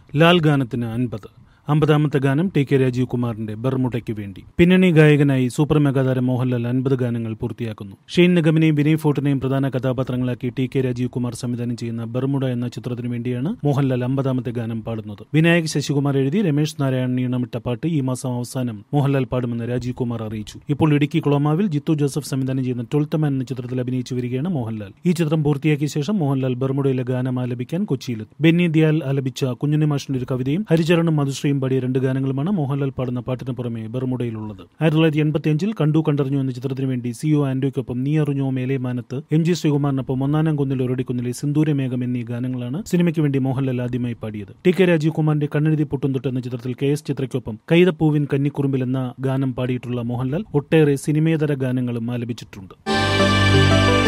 ലാൽ ഗാനത്തിന് അൻപത് അമ്പതാമത്തെ ഗാനം ടി കെ രാജീവ് കുമാറിന്റെ ബർമുടയ്ക്ക് വേണ്ടി പിന്നണി ഗായകനായി സൂപ്പർ മെഗാതാരം മോഹൻലാൽ അൻപത് ഗാനങ്ങൾ പൂർത്തിയാക്കുന്നു ഷെയ്ൻ നിഗമിനെയും വിനയ് ഫോർട്ടിനെയും പ്രധാന കഥാപാത്രങ്ങളാക്കി ടി കെ രാജീവ് കുമാർ സംവിധാനം ചെയ്യുന്ന ബർമുഡ എന്ന ചിത്രത്തിനു വേണ്ടിയാണ് മോഹൻലാൽ അമ്പതാമത്തെ ഗാനം പാടുന്നത് വിനായക് ശശികുമാർ എഴുതി രമേശ് നാരായണൻ ഈണമിട്ട പാട്ട് ഈ മാസം അവസാനം മോഹൻലാൽ പാടുമെന്ന് രാജീവ് കുമാർ അറിയിച്ചു ഇപ്പോൾ ഇടുക്കി കുളമാവിൽ ജിത്തു ജോസഫ് സംവിധാനം ചെയ്യുന്ന ട്വൽത്ത് മാൻ എന്ന ചിത്രത്തിൽ അഭിനയിച്ചു വരികയാണ് മോഹൻലാൽ ഈ ചിത്രം പൂർത്തിയാക്കിയ ശേഷം മോഹൻലാൽ ബർമുഡയിലെ ഗാനം ആലപിക്കാൻ കൊച്ചിയിലെത്തും ബെന്നി ദിയാൽ ആലപിച്ച കുഞ്ഞുണ്ണി മാഷിന്റെ ഒരു കവിതയും ഹരിചരണും മധുശ്രീയും പാടിയ രണ്ട് ഗാനങ്ങളുമാണ് മോഹൻലാൽ പാടുന്ന പാട്ടിന് പുറമെ ബർമുഡയിലുള്ളത് ആയിരത്തി തൊള്ളായിരത്തി എൺപത്തിയഞ്ചിൽ കണ്ടു കണ്ടറിഞ്ഞു എന്ന ചിത്രത്തിന് വേണ്ടി സി ഒ ആന്റോയ്ക്കൊപ്പം നീ അറിഞ്ഞോ മേലെ മാനത്ത് എം ജി ശ്രീകുമാറിനൊപ്പം ഒന്നാനാം കുന്നിൽ ഒരടിക്കുന്നിലെ സിന്ദൂരമേഘം എന്നീ ഗാനങ്ങളാണ് സിനിമയ്ക്ക് വേണ്ടി മോഹൻലാൽ ആദ്യമായി പാടിയത് ടി കെ രാജീവ് കുമാറിന്റെ കണ്ണെഴുതി പൊട്ടും തൊട്ട് എന്ന ചിത്രത്തിൽ കെ എസ് ചിത്രയ്ക്കൊപ്പം കൈതപ്പൂവിൻ കന്നിക്കുറുമ്പിൽ എന്ന ഗാനം പാടിയിട്ടുള്ള മോഹൻലാൽ ഒട്ടേറെ സിനിമേതര ഗാനങ്ങളും ആലപിച്ചിട്ടുണ്ട്